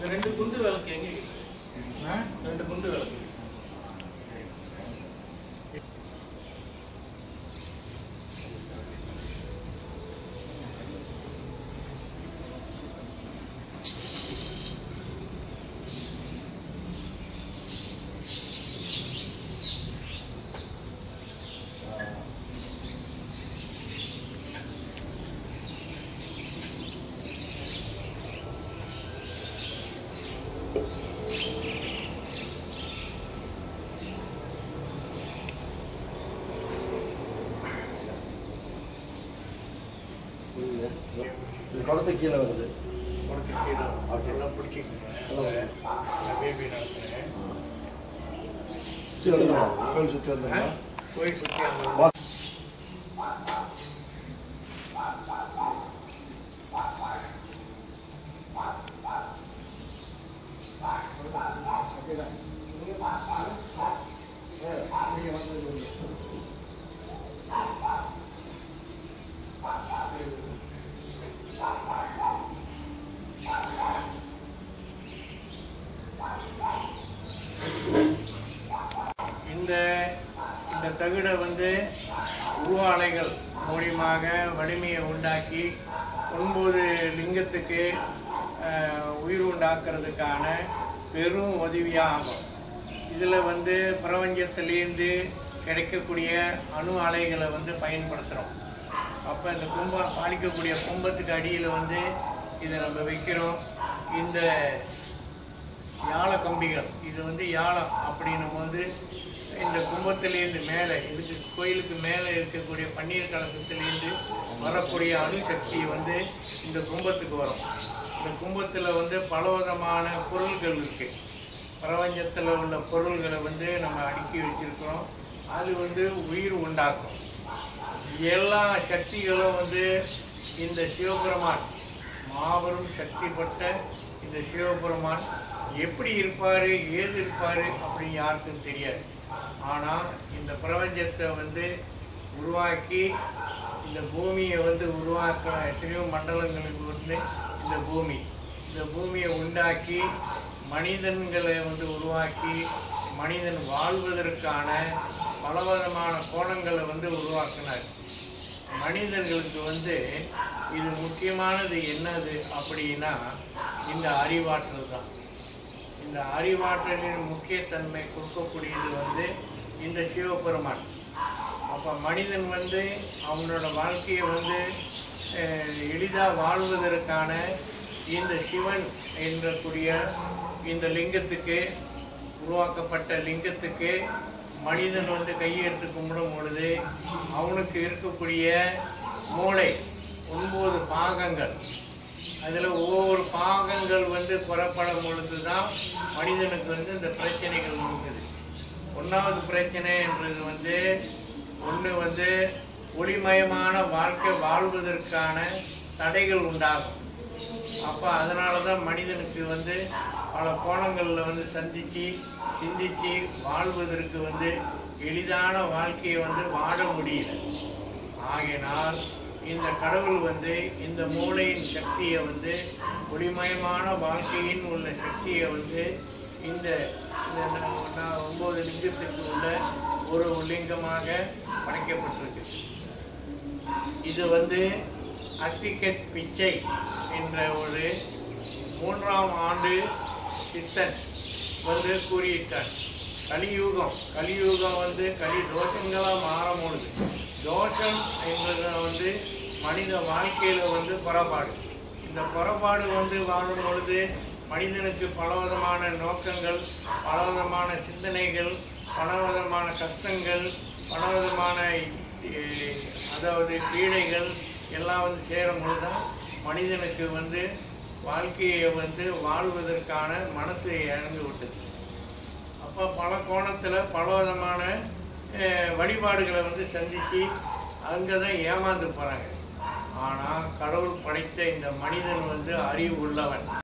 ரெண்டு குண்டு விளக்கு எங்க ஆ? ரெண்டு குண்டு விளக்கு இது குளத்து கீழே வருது உனக்கு கீழே அதெல்லாம் பிடிச்சிக்கணும் பேபி நடத்துறேன் சுற்றி வந்துடும் கோயில் சுற்றி வந்துடும் கோயில் சுற்றி அந்த இந்த இந்த தகுடை வந்து உருவாலைகள் மூலியமாக வலிமையை உண்டாக்கி ஒன்பது லிங்கத்துக்கு அஹ், உயிர் உண்டாக்குறதுக்கான பெரும் உதவியாக ஆகும் இதில் வந்து பிரபஞ்சத்திலேருந்து கிடைக்கக்கூடிய அணு அலைகளை வந்து பயன்படுத்துகிறோம் அப்போ இந்த கும்பம் பாலிக்கக்கூடிய கும்பத்துக்கு அடியில் வந்து இதை நம்ம வைக்கிறோம் இந்த யாழ கம்பிகள் இது வந்து யாழம் அப்படின்னும் போது இந்த கும்பத்திலேருந்து மேலே இதுக்கு கோயிலுக்கு மேலே இருக்கக்கூடிய பன்னீர் கலசத்திலேருந்து வரக்கூடிய அணுசக்தி வந்து இந்த கும்பத்துக்கு வரும் இந்த கும்பத்தில் வந்து பலவிதமான பொருள்கள் இருக்கு பிரபஞ்சத்தில் உள்ள பொருள்களை வந்து நம்ம அடுக்கி வச்சிருக்கிறோம் அது வந்து உயிர் உண்டாக்கும் எல்லா சக்திகளும் வந்து இந்த சிவபெருமான் மாபெரும் சக்தி பட்ட இந்த சிவபெருமான் எப்படி இருப்பாரு ஏது இருப்பாரு அப்படின்னு யாருக்கும் தெரியாது ஆனா இந்த பிரபஞ்சத்தை வந்து உருவாக்கி இந்த பூமியை வந்து உருவாக்கின எத்தனையோ மண்டலங்களுக்கு வந்து இந்த பூமி இந்த பூமியை உண்டாக்கி மனிதன்களை வந்து உருவாக்கி மனிதன் வாழ்வதற்கான பலவிதமான கோணங்களை வந்து உருவாக்கினார் மனிதர்களுக்கு வந்து இது முக்கியமானது என்னது அப்படின்னா இந்த அறிவாற்றல் தான் இந்த அறிவாற்றலின் முக்கியத்தன்மை கொடுக்கக்கூடியது வந்து இந்த சிவபெருமான் அப்போ மனிதன் வந்து அவனோட வாழ்க்கையை வந்து எளிதாக வாழ்வதற்கான இந்த சிவன் என்றக்கூடிய இந்த லிங்கத்துக்கு உருவாக்கப்பட்ட லிங்கத்துக்கு மனிதன் வந்து கையெடுத்து கும்பிடும் பொழுது அவனுக்கு இருக்கக்கூடிய மூளை ஒன்பது பாகங்கள் அதில் ஒவ்வொரு பாகங்கள் வந்து புறப்படும் பொழுது தான் மனிதனுக்கு வந்து இந்த பிரச்சனைகள் இருக்குது ஒன்றாவது பிரச்சனைன்றது வந்து ஒன்று வந்து ஒளிமயமான வாழ்க்கை வாழ்வதற்கான தடைகள் உண்டாகும் அப்போ அதனால தான் மனிதனுக்கு வந்து பல கோணங்களில் வந்து சந்தித்து சிந்தித்து வாழ்வதற்கு வந்து எளிதான வாழ்க்கையை வந்து வாழ முடியல ஆகையினால் இந்த கடவுள் வந்து இந்த மூளையின் சக்தியை வந்து ஒளிமயமான வாழ்க்கையின் உள்ள சக்தியை வந்து இந்த இந்த ந- ந- ஒன்பது லிங்கத்துக்கு உள்ள ஒரு லிங்கமாக படைக்கப்பட்டிருக்கு இது வந்து அத்திகட் பிச்சை என்ற ஒரு மூன்றாம் ஆண்டு சித்தன் வந்து கூறியிட்டார் கலியுகம் கலியுகம் வந்து கலி தோஷங்களாக மாறும்பொழுது தோஷம் என்பது வந்து மனித வாழ்க்கையில வந்து புறப்பாடு இந்த புறப்பாடு வந்து வாழும் பொழுது மனிதனுக்கு பலவிதமான நோக்கங்கள் பலவிதமான சிந்தனைகள் பலவிதமான கஷ்டங்கள் பலவிதமான eh, அதாவது பீடைகள் எல்லாம் வந்து சேரும் பொழுது தான் மனிதனுக்கு வந்து வாழ்க்கையை வந்து வாழ்வதற்கான மனசு இறந்து விட்டது அப்போ பல கோணத்தில் பலவிதமான அஹ், வழிபாடுகளை வந்து சந்தித்து அங்கே தான் ஏமாந்து போகிறாங்க ஆனால் கடவுள் படைத்த இந்த மனிதன் வந்து அறிவு உள்ளவன்